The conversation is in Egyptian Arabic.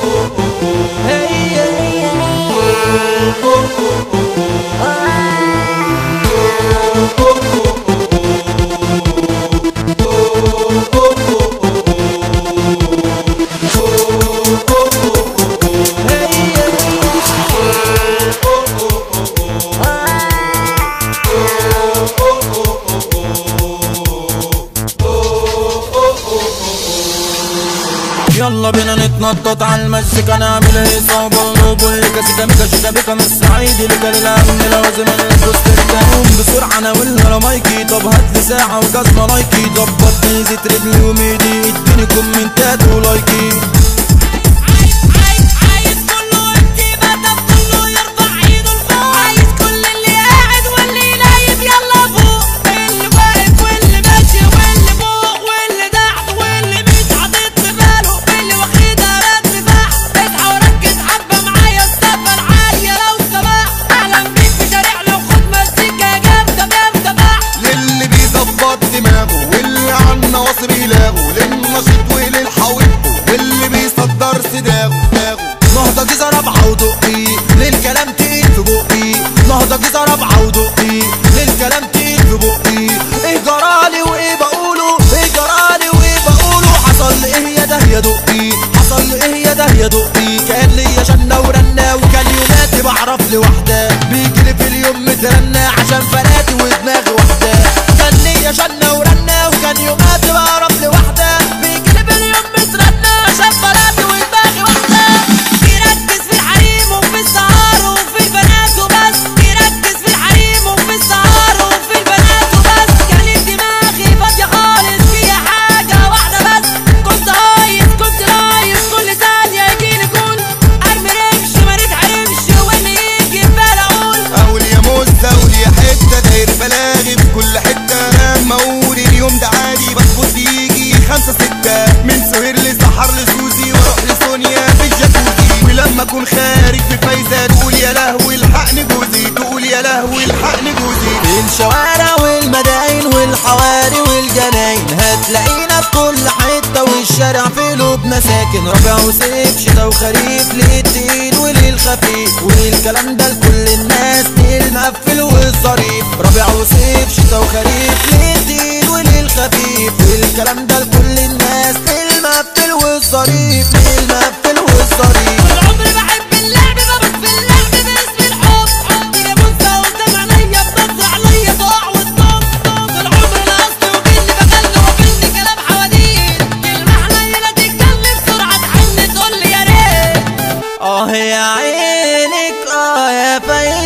يلا بينا نتنطط على المزيكا نعمل هيصة وبلوب واللي كاسيكا ميكا شيكا بيكا من الصعيدي لكا للأمن لازم البوست تقوم بسرعة انا ولا مايكي طب هاتلي ساعة وجزمة لايكي ظبط ميزة رجلي وميدي اديني كومنتات ولايكي عايز عايز عايز كله يبكي بدل كله يرفع ايده لفوق عايز كل اللي قاعد واللي نايم يلا فوق اللي واقف واللي ماشي واللي فوق واللي تحت واللي مش حاطط في باله اللي واخدها رد فاح اصحى وركز حبه معايا السقفه العاليه لو سمحت اهلا بيك في شارعنا وخد مزيكا جامده جامده بقى للي بيظبط دماغه واللي عنا واصل يلاغه للنشيط وللحويبه واللي بيصدر صداغه صداغه نهضة جيزة رابعة ودقي للكلام تقيل في بقي نهضة جيزة رابعة ودقي للكلام تقيل في بقي ايه جرالي وايه بقوله ايه جرالي وايه بقوله حصل لي ايه يا ده يا دقي حصل لي ايه يا ده يا دقي كان ليا شنة ورنة وكان يوماتي بعرف لوحدة بيجيلي في اليوم مترنة عشان فلاتي ودماغي واحدة كان ليا شنة ورنة وكان يوماتي بعرف لوحدة بيجيلي في اليوم مترنة عشان فلاتي ودماغي واحدة يركز في الحريم وفي السهر وفي البنات وبس يركز في الحريم وفي السهر وفي البنات وبس كانت دماغي فاضية خالص فيها حاجة واحدة بس كنت هايص كنت لايص كل ثانية يجيلي جول ارمي رمش ما نتعرفش واللي يجي في بالي اقول اقول يا موز اقول يا حته داير بلاغي في كل حته لما اقول اليوم ده عادي بظبط يجي خمسه سته من سهير لسحر لسوزي واروح لسونيا في الجاكوزي ولما اكون خارج في فايزه تقول يا لهوي الحقني جوزي تقول يا لهوي الحقني جوزي في الشوارع والمداين والحواري والجناين هتلاقينا في كل حتة والشارع في قلوب مساكن ربيع وصيف شتا وخريف للتقيل وللخفيف والكلام ده لكل الناس تقيل مقفل والظريف ربيع وصيف شتا وخريف للتقيل وللخفيف والكلام ده لكل الناس تقيل مقفل والظريف تقيل مقفل والظريف طول عمري بحب اللعب بموت في اللعب باسم الحب حب يا منسى قدام عينيا بتنزل عليا تقع وتنط طول عمري الاصل وكني بغني وكني كلام حواديت كلمة حنينة تتكلم بسرعة تحن تقول لي يا ريت اه يا عينك اه يا فايزة